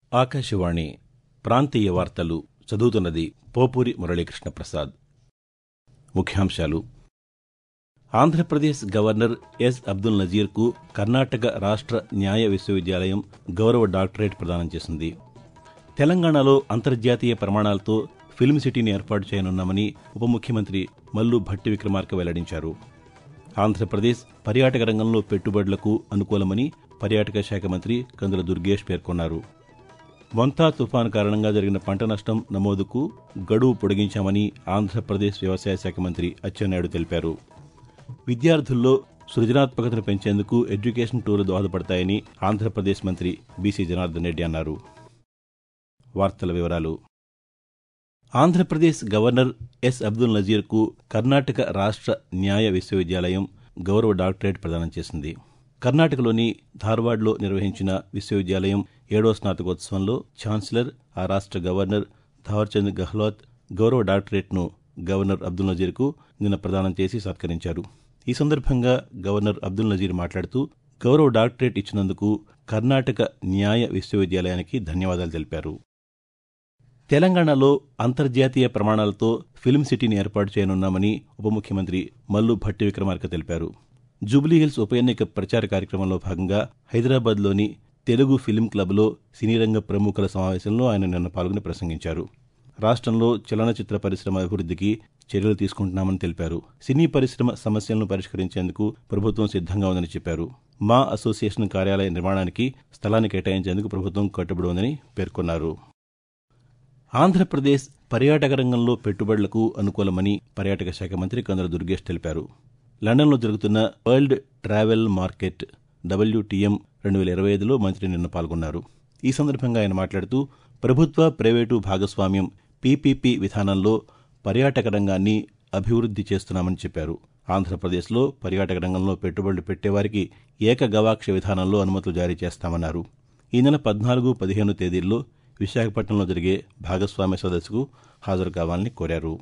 ఆకాశవాణి ప్రాంతీయ వార్తలు చదువుతున్నది పోపూరి మురళీకృష్ణ ప్రసాద్ ముఖ్యాంశాలు ఆంధ్రప్రదేశ్ గవర్నర్ ఎస్ అబ్దుల్ నజీర్కు కర్ణాటక రాష్ట్ర న్యాయ విశ్వవిద్యాలయం గౌరవ డాక్టరేట్ ప్రదానం చేసింది తెలంగాణలో అంతర్జాతీయ ప్రమాణాలతో ఫిల్మ్ సిటీని ఏర్పాటు చేయనున్నామని ఉప ముఖ్యమంత్రి మల్లు భట్టి విక్రమార్క వెల్లడించారు ఆంధ్రప్రదేశ్ పర్యాటక రంగంలో పెట్టుబడులకు అనుకూలమని పర్యాటక శాఖ మంత్రి కందుల దుర్గేష్ పేర్కొన్నారు మొంతా తుఫాన్ కారణంగా జరిగిన పంట నష్టం నమోదుకు గడువు పొడిగించామని ఆంధ్రప్రదేశ్ వ్యవసాయ శాఖ మంత్రి అచ్చెన్నాయుడు తెలిపారు విద్యార్థుల్లో సృజనాత్మకతను పెంచేందుకు ఎడ్యుకేషన్ టూర్లు దోహదపడతాయని ఆంధ్రప్రదేశ్ మంత్రి బీసీ జనార్దన్ రెడ్డి అన్నారు వార్తల వివరాలు ఆంధ్రప్రదేశ్ గవర్నర్ ఎస్ అబ్దుల్ నజీర్కు కర్ణాటక రాష్ట్ర న్యాయ విశ్వవిద్యాలయం గౌరవ డాక్టరేట్ ప్రదానం చేసింది కర్ణాటకలోని ధార్వాడ్లో నిర్వహించిన విశ్వవిద్యాలయం ఏడో స్నాతకోత్సవంలో ఛాన్సలర్ ఆ రాష్ట్ర గవర్నర్ థావర్చంద్ గెహ్లోత్ గౌరవ డాక్టరేట్ను గవర్నర్ అబ్దుల్ నజీర్కు నిన్న ప్రదానం చేసి సత్కరించారు ఈ సందర్భంగా గవర్నర్ అబ్దుల్ నజీర్ మాట్లాడుతూ గౌరవ డాక్టరేట్ ఇచ్చినందుకు కర్ణాటక న్యాయ విశ్వవిద్యాలయానికి ధన్యవాదాలు తెలిపారు తెలంగాణలో అంతర్జాతీయ ప్రమాణాలతో ఫిల్మ్ సిటీని ఏర్పాటు చేయనున్నామని ఉప ముఖ్యమంత్రి మల్లు భట్టి విక్రమార్క తెలిపారు జూబ్లీహిల్స్ ఉప ఎన్నిక ప్రచార కార్యక్రమంలో భాగంగా హైదరాబాద్లోని తెలుగు ఫిల్మ్ క్లబ్లో సినీరంగ ప్రముఖుల సమావేశంలో ఆయన నిన్న పాల్గొని ప్రసంగించారు రాష్ట్రంలో చలనచిత్ర పరిశ్రమ అభివృద్ధికి చర్యలు తీసుకుంటున్నామని తెలిపారు సినీ పరిశ్రమ సమస్యలను పరిష్కరించేందుకు ప్రభుత్వం సిద్ధంగా ఉందని చెప్పారు మా అసోసియేషన్ కార్యాలయ నిర్మాణానికి స్థలాన్ని కేటాయించేందుకు ప్రభుత్వం కట్టుబడి ఉందని పేర్కొన్నారు ఆంధ్రప్రదేశ్ పర్యాటక రంగంలో పెట్టుబడులకు అనుకూలమని పర్యాటక శాఖ మంత్రి కందుల దుర్గేష్ తెలిపారు లండన్లో జరుగుతున్న వరల్డ్ ట్రావెల్ మార్కెట్ డబ్ల్యూటీఎం రెండు వేల ఇరవై ఐదులో మంత్రి నిన్న పాల్గొన్నారు ఈ సందర్భంగా ఆయన మాట్లాడుతూ ప్రభుత్వ ప్రైవేటు భాగస్వామ్యం పీపీపీ విధానంలో పర్యాటక రంగాన్ని అభివృద్ది చేస్తున్నామని చెప్పారు ఆంధ్రప్రదేశ్లో పర్యాటక రంగంలో పెట్టుబడులు పెట్టేవారికి ఏక గవాక్ష విధానంలో అనుమతులు జారీ చేస్తామన్నారు ఈ నెల పద్నాలుగు పదిహేను తేదీల్లో విశాఖపట్నంలో జరిగే భాగస్వామ్య సదస్సుకు హాజరు కావాలని కోరారు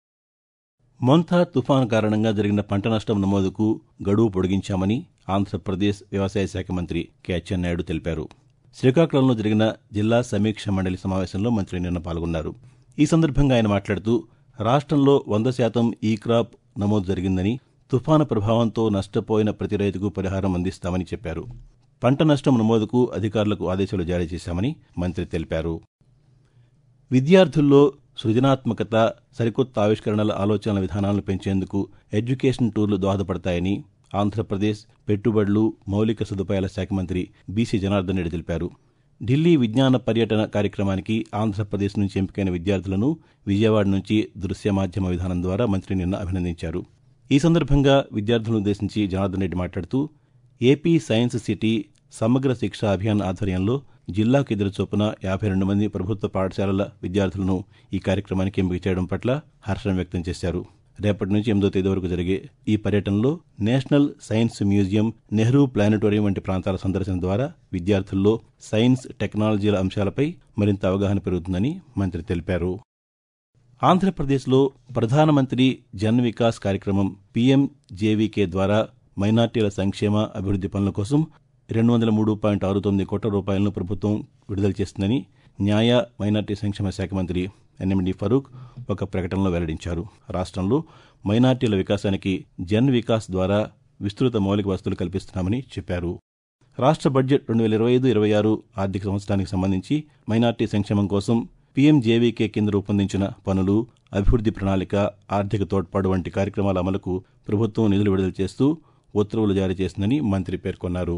మొంతా తుఫాన్ కారణంగా జరిగిన పంట నష్టం నమోదుకు గడువు పొడిగించామని ఆంధ్రప్రదేశ్ వ్యవసాయ శాఖ మంత్రి కె అచ్చెన్నాయుడు తెలిపారు శ్రీకాకుళంలో జరిగిన జిల్లా సమీక్ష మండలి సమావేశంలో మంత్రి నిన్న పాల్గొన్నారు ఈ సందర్భంగా ఆయన మాట్లాడుతూ రాష్ట్రంలో వంద శాతం ఈ క్రాప్ నమోదు జరిగిందని తుఫాను ప్రభావంతో నష్టపోయిన ప్రతి రైతుకు పరిహారం అందిస్తామని చెప్పారు పంట నష్టం నమోదుకు అధికారులకు ఆదేశాలు జారీ చేశామని మంత్రి తెలిపారు విద్యార్థుల్లో సృజనాత్మకత సరికొత్త ఆవిష్కరణల ఆలోచనల విధానాలను పెంచేందుకు ఎడ్యుకేషన్ టూర్లు దోహదపడతాయని ఆంధ్రప్రదేశ్ పెట్టుబడులు మౌలిక సదుపాయాల శాఖ మంత్రి బీసీ జనార్దన్ రెడ్డి తెలిపారు ఢిల్లీ విజ్ఞాన పర్యటన కార్యక్రమానికి ఆంధ్రప్రదేశ్ నుంచి ఎంపికైన విద్యార్థులను విజయవాడ నుంచి దృశ్య మాధ్యమ విధానం ద్వారా మంత్రి నిన్న అభినందించారు ఈ సందర్భంగా విద్యార్థులను ఉద్దేశించి జనార్దన్ రెడ్డి మాట్లాడుతూ ఏపీ సైన్స్ సిటీ సమగ్ర శిక్షా అభియాన్ ఆధ్వర్యంలో జిల్లాకు ఎదురు చొప్పున యాభై రెండు మంది ప్రభుత్వ పాఠశాలల విద్యార్థులను ఈ కార్యక్రమానికి ఎంపిక చేయడం పట్ల హర్షం వ్యక్తం చేశారు రేపటి నుంచి ఎనిమిదో తేదీ వరకు జరిగే ఈ పర్యటనలో national science museum Nehru planetarium వంటి ప్రాంతాల సందర్శన ద్వారా విద్యార్థుల్లో సైన్స్ టెక్నాలజీల అంశాలపై మరింత అవగాహన పెరుగుతుందని మంత్రి తెలిపారు ఆంధ్రప్రదేశ్లో ప్రధానమంత్రి జన్ వికాస్ కార్యక్రమం పీఎంజేవీకే ద్వారా మైనార్టీల సంక్షేమ అభివృద్ది పనుల కోసం రెండు వందల మూడు పాయింట్ ఆరు తొమ్మిది కోట్ల రూపాయలను ప్రభుత్వం విడుదల చేస్తుందని న్యాయ మైనార్టీ సంక్షేమ శాఖ మంత్రి ఎన్ఎండి ఫరూక్ ఒక ప్రకటనలో వెల్లడించారు రాష్ట్రంలో మైనార్టీల వికాసానికి జన్ వికాస్ ద్వారా విస్తృత మౌలిక వసతులు కల్పిస్తున్నామని చెప్పారు రాష్ట్ర బడ్జెట్ రెండు వేల ఇరవై ఐదు ఇరవై ఆరు ఆర్థిక సంవత్సరానికి సంబంధించి మైనార్టీ సంక్షేమం కోసం పీఎంజేవీకే కింద రూపొందించిన పనులు అభివృద్ది ప్రణాళిక ఆర్థిక తోడ్పాటు వంటి కార్యక్రమాల అమలుకు ప్రభుత్వం నిధులు విడుదల చేస్తూ ఉత్తర్వులు జారీ చేసిందని మంత్రి పేర్కొన్నారు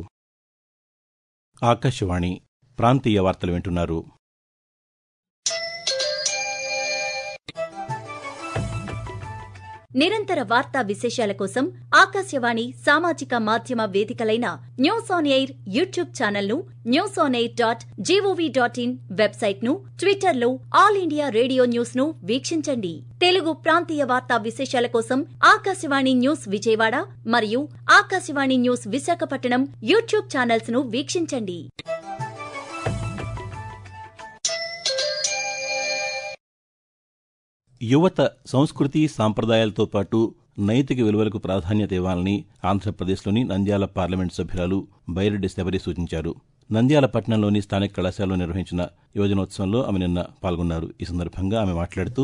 ఆకాశవాణి ప్రాంతీయ వార్తలు వింటున్నారు నిరంతర వార్తా విశేషాల కోసం ఆకాశవాణి సామాజిక మాధ్యమ వేదికలైన news on air YouTube channel ను news on air dot G O V dot in website ను ట్విట్టర్ లో ఆల్ ఇండియా రేడియో న్యూస్ ను వీక్షించండి తెలుగు ప్రాంతీయ వార్తా విశేషాల కోసం ఆకాశవాణి న్యూస్ విజయవాడ మరియు Akashvani news Visakhapatnam YouTube channels ను వీక్షించండి యువత సంస్కృతి సాంప్రదాయాలతో పాటు నైతిక విలువలకు ప్రాధాన్యత ఇవ్వాలని ఆంధ్రప్రదేశ్లోని నంద్యాల పార్లమెంటు సభ్యురాలు బైరెడ్డి శబరి సూచించారు నంద్యాల పట్టణంలోని స్థానిక కళాశాలలో నిర్వహించిన యువజనోత్సవంలో ఆమె నిన్న పాల్గొన్నారు ఈ సందర్భంగా ఆమె మాట్లాడుతూ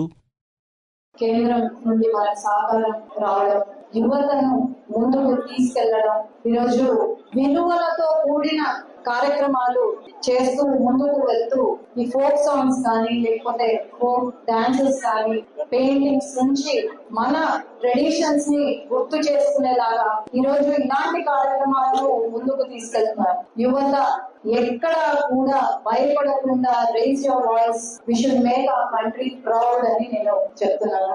కేంద్రం నుండి మన సహకారం రావడం యువతను ముందుకు తీసుకెళ్లడం ఈరోజు విలువలతో కూడిన కార్యక్రమాలు చేస్తూ ముందుకు వెళ్తూ ఈ ఫోక్ సాంగ్స్ కానీ లేకపోతే ఫోక్ డాన్సెస్ కానీ పెయింటింగ్స్ నుంచి మన ట్రెడిషన్స్ ని గుర్తు చేసుకునేలాగా ఈ రోజు ఇలాంటి కార్యక్రమాలను ముందుకు తీసుకెళ్తున్నారు యువత ఎక్కడ కూడా భయపడకుండా raise your voice we should make our country proud అని నేను చెప్తున్నాను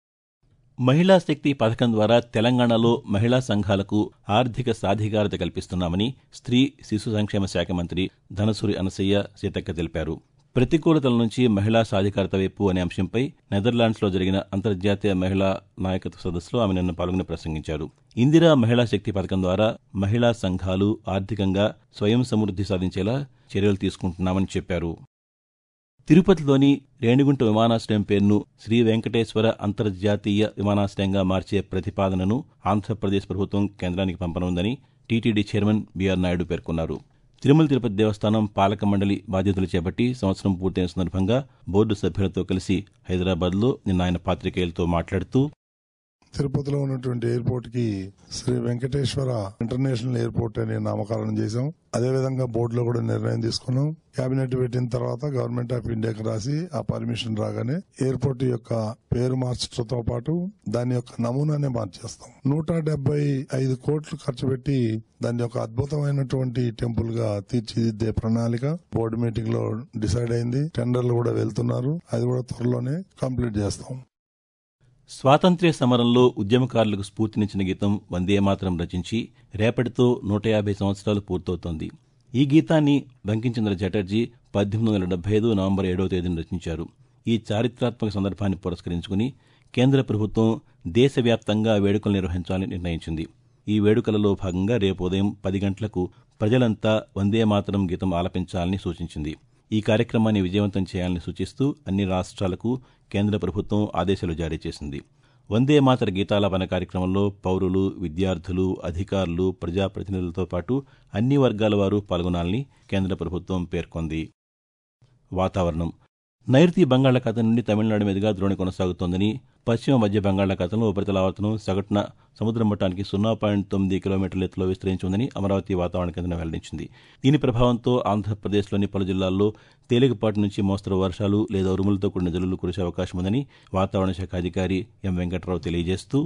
మహిళా శక్తి పథకం ద్వారా తెలంగాణలో మహిళా సంఘాలకు ఆర్థిక సాధికారత కల్పిస్తున్నామని స్త్రీ శిశు సంక్షేమ శాఖ మంత్రి ధనసూరి అనసయ్య సీతక్క తెలిపారు ప్రతికూలతల నుంచి మహిళా సాధికారత వైపు అనే అంశంపై నెదర్లాండ్స్లో జరిగిన అంతర్జాతీయ మహిళా నాయకత్వ సదస్సులో ఆమె నిన్న పాల్గొని ప్రసంగించారు ఇందిరా మహిళా శక్తి పథకం ద్వారా మహిళా సంఘాలు ఆర్థికంగా స్వయం సమృద్ధి సాధించేలా చర్యలు తీసుకుంటున్నామని చెప్పారు తిరుపతిలోని రేణిగుంట విమానాశ్రయం పేరును శ్రీ వెంకటేశ్వర అంతర్జాతీయ విమానాశ్రయంగా మార్చే ప్రతిపాదనను ఆంధ్రప్రదేశ్ ప్రభుత్వం కేంద్రానికి పంపనుందని టీటీడీ చైర్మన్ బీఆర్ నాయుడు పేర్కొన్నారు తిరుమల తిరుపతి దేవస్థానం పాలక మండలి బాధ్యతలు చేపట్టి సంవత్సరం పూర్తయిన సందర్భంగా బోర్డు సభ్యులతో కలిసి హైదరాబాద్లో నిన్న ఆయన పాతికేయులతో మాట్లాడుతూ తిరుపతిలో ఉన్నటువంటి ఎయిర్పోర్ట్ కి శ్రీ వెంకటేశ్వర ఇంటర్నేషనల్ ఎయిర్పోర్ట్ అనే నామకరణం చేశాం అదేవిధంగా బోర్డులో కూడా నిర్ణయం తీసుకున్నాం కేబినెట్ పెట్టిన తర్వాత గవర్నమెంట్ ఆఫ్ ఇండియాకి రాసి ఆ పర్మిషన్ రాగానే ఎయిర్పోర్ట్ యొక్క పేరు మార్చడంతో పాటు దాని యొక్క నమూనానే మార్చేస్తాం నూట డెబ్బై ఐదు కోట్లు ఖర్చు పెట్టి దాని యొక్క అద్భుతమైనటువంటి టెంపుల్ గా తీర్చిదిద్దే ప్రణాళిక బోర్డు మీటింగ్ లో డిసైడ్ అయింది టెండర్లు కూడా వెళ్తున్నారు అది కూడా త్వరలోనే కంప్లీట్ చేస్తాం స్వాతంత్ర్య సమరంలో ఉద్యమకారులకు స్ఫూర్తినిచ్చిన గీతం వందే మాతరం రచించి రేపటితో నూట యాభై సంవత్సరాలు పూర్తవుతోంది ఈ గీతాన్ని బంకించంద్ర చటర్జీ పద్దెనిమిది వందల డెబ్బై ఐదు నవంబర్ ఏడవ తేదీన రచించారు ఈ చారిత్రాత్మక సందర్భాన్ని పురస్కరించుకుని కేంద్ర ప్రభుత్వం దేశవ్యాప్తంగా వేడుకలు నిర్వహించాలని నిర్ణయించింది ఈ వేడుకలలో భాగంగా రేపు ఉదయం పది గంటలకు ప్రజలంతా వందే మాతరం గీతం ఆలపించాలని సూచించింది ఈ కార్యక్రమాన్ని విజయవంతం చేయాలని సూచిస్తూ అన్ని రాష్ట్రాలకు కేంద్ర ప్రభుత్వం ఆదేశాలు జారీ చేసింది వందే మాతర గీతాలాపన కార్యక్రమంలో పౌరులు విద్యార్థులు అధికారులు ప్రజాప్రతినిధులతో పాటు అన్ని వర్గాల వారు పాల్గొనాలని కేంద్ర ప్రభుత్వం పేర్కొంది వాతావరణం నైరుతి బంగాళాఖాతం నుండి తమిళనాడు మీదుగా ద్రోణి కొనసాగుతోందని పశ్చిమ మధ్య బంగాళాఖాతంలో ఉపరితల ఆవర్తనం సగటున సముద్ర మట్టానికి సున్నా పాయింట్ తొమ్మిది కిలోమీటర్ల ఎత్తులో విస్తరించి ఉందని అమరావతి వాతావరణ కేంద్రం వెల్లడించింది దీని ప్రభావంతో ఆంధ్రప్రదేశ్లోని పలు జిల్లాల్లో తేలికపాటి నుంచి మోస్తరు వర్షాలు లేదా ఉరుములతో కూడిన జల్లులు కురిసే అవకాశం ఉందని వాతావరణ శాఖ అధికారి ఎం వెంకట్రావు తెలియజేస్తూ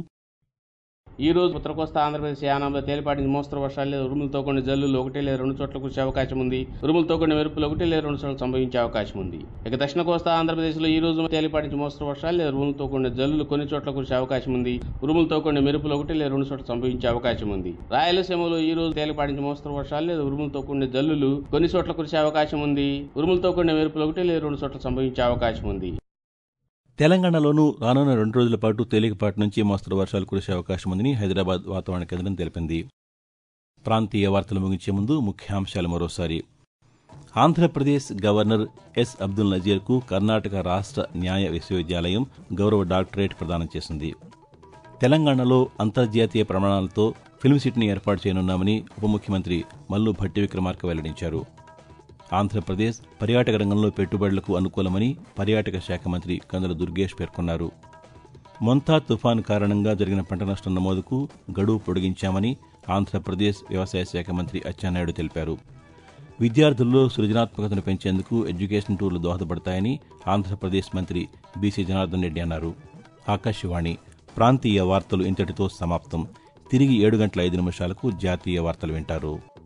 ఈ రోజు ఉత్తర కోస్తా ఆంధ్రప్రదేశ్ యానంలో తేలిపాటి నుంచి మోస్తరు వర్షాలు లేదా ఉరుములతో కొన్ని జల్లులు ఒకటి లేదా రెండు చోట్ల కురిసే అవకాశం ఉంది ఉరుములతో కొన్ని మెరుపులు ఒకటి లేదా రెండు చోట్ల సంభవించే అవకాశం ఉంది ఇక దక్షిణ కోస్తా ఆంధ్రప్రదేశ్లో ఈ రోజు తేలిపాటి నుంచి మోస్తరు వర్షాలు లేదా ఉరుములతో కొన్ని జల్లులు కొన్ని చోట్ల కురిసే అవకాశం ఉంది ఉరుములతో కొన్ని మెరుపులు ఒకటి లేదా రెండు చోట్ల సంభవించే అవకాశం ఉంది రాయలసీమలో ఈ రోజు తేలిపాటి నుంచి మోస్తరు వర్షాలు లేదా ఉరుములతో కొన్ని జల్లులు కొన్ని చోట్ల కురిసే అవకాశం ఉంది ఉరుములతో కొన్ని మెరుపులు ఒకటి లేదా రెండు చోట్ల సంభవించే అవకాశం ఉంది తెలంగాణలోనూ రానున్న రెండు రోజుల పాటు తేలికపాటి నుంచి మోస్తరు వర్షాలు కురిసే అవకాశం ఉందని హైదరాబాద్ వాతావరణ కేంద్రం తెలిపింది ప్రాంతీయ వార్తలు ముగించే ముందు ముఖ్యాంశాలు మరోసారి ఆంధ్రప్రదేశ్ గవర్నర్ ఎస్ అబ్దుల్ నజీర్కు కర్ణాటక రాష్ట్ర న్యాయ విశ్వవిద్యాలయం గౌరవ డాక్టరేట్ ప్రదానం చేసింది తెలంగాణలో అంతర్జాతీయ ప్రమాణాలతో ఫిల్మ్ సిటీని ఏర్పాటు చేయనున్నామని ఉప ముఖ్యమంత్రి మల్లు భట్టి విక్రమార్క వెల్లడించారు ఆంధ్రప్రదేశ్ పర్యాటక రంగంలో పెట్టుబడులకు అనుకూలమని పర్యాటక శాఖ మంత్రి కందుల దుర్గేష్ పేర్కొన్నారు మొంతా తుఫాను కారణంగా జరిగిన పంట నష్టం నమోదుకు గడువు పొడిగించామని ఆంధ్రప్రదేశ్ వ్యవసాయ శాఖ మంత్రి అచ్చెన్నాయుడు తెలిపారు విద్యార్థుల్లో సృజనాత్మకతను పెంచేందుకు ఎడ్యుకేషన్ టూర్లు దోహదపడతాయని ఆంధ్రప్రదేశ్ మంత్రి బీసీ జనార్దన్ రెడ్డి అన్నారు ఆకాశవాణి ప్రాంతీయ వార్తలు ఇంతటితో సమాప్తం తిరిగి ఏడు గంటల ఐదు నిమిషాలకు జాతీయ వార్తలు వింటారు